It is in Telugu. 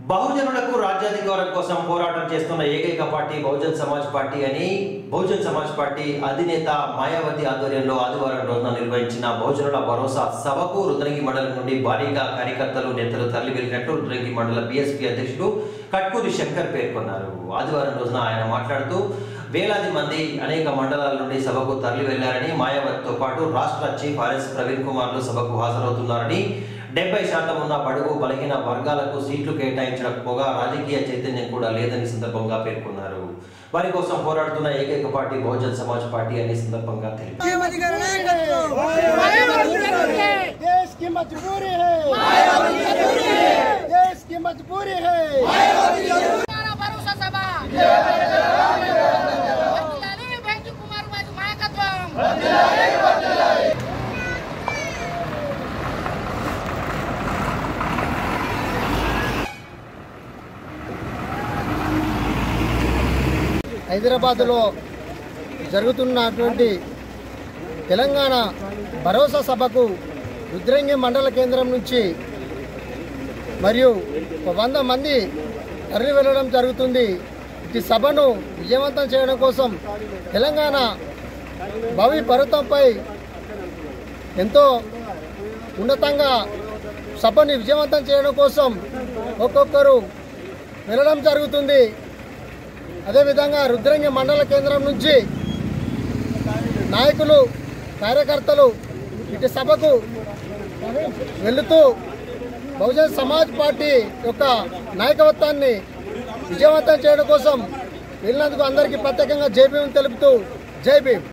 బహుజనులకు రాజ్యాధికారం కోసం పోరాటం చేస్తున్న ఏకైక పార్టీ బహుజన్ సమాజ్ పార్టీ అని బహుజన్ సమాజ్ పార్టీ అధినేత మాయావతి ఆధ్వర్యంలో ఆదివారం రోజున నిర్వహించిన బహుజనుల భరోసా సభకు రుద్రంగి మండలం నుండి భారీగా కార్యకర్తలు నేతలు తరలి వెళ్లినట్లు రుద్రంగి మండల బీఎస్పీ అధ్యక్షుడు కట్కూరి శంకర్ పేర్కొన్నారు ఆదివారం రోజున ఆయన మాట్లాడుతూ వేలాది మంది అనేక మండలాల నుండి సభకు తరలి వెళ్లారని మాయావతితో పాటు రాష్ట్ర చీఫ్ ఆర్ఎస్ ప్రవీణ్ కుమార్లు సభకు హాజరవుతున్నారని డెబ్బై శాతం ఉన్న బడుగు బలహీన వర్గాలకు సీట్లు కేటాయించకపోగా రాజకీయ చైతన్యం కూడా లేదని సందర్భంగా పేర్కొన్నారు వారి కోసం పోరాడుతున్న ఏకైక పార్టీ బహుజన్ సమాజ్ పార్టీ అనే సందర్భంగా తెలిపారు देश की मजबूरी है देश की मजबूरी है తెలంగాణ భరోసా సభ వర్ధిల్లాలి వెంకట కుమార్ వారి నాయకత్వం హైదరాబాదులో జరుగుతున్నటువంటి తెలంగాణ భరోసా సభకు రుద్రంగి మండల కేంద్రం నుంచి మరియు ఒక వంద మంది తరలి వెళ్ళడం జరుగుతుంది ఈ సభను విజయవంతం చేయడం కోసం తెలంగాణ భవి పర్వతంపై ఎంతో ఉన్నతంగా సభని విజయవంతం చేయడం కోసం ఒక్కొక్కరు వెళ్ళడం జరుగుతుంది అదేవిధంగా రుద్రంగి మండల కేంద్రం నుంచి నాయకులు కార్యకర్తలు ఇటు సభకు వెళుతూ బహుజన్ సమాజ్ పార్టీ యొక్క నాయకత్వాన్ని విజయవంతం చేయడం కోసం వెళ్ళినందుకు అందరికీ ప్రత్యేకంగా జై భీం తెలుపుతూ జై భీం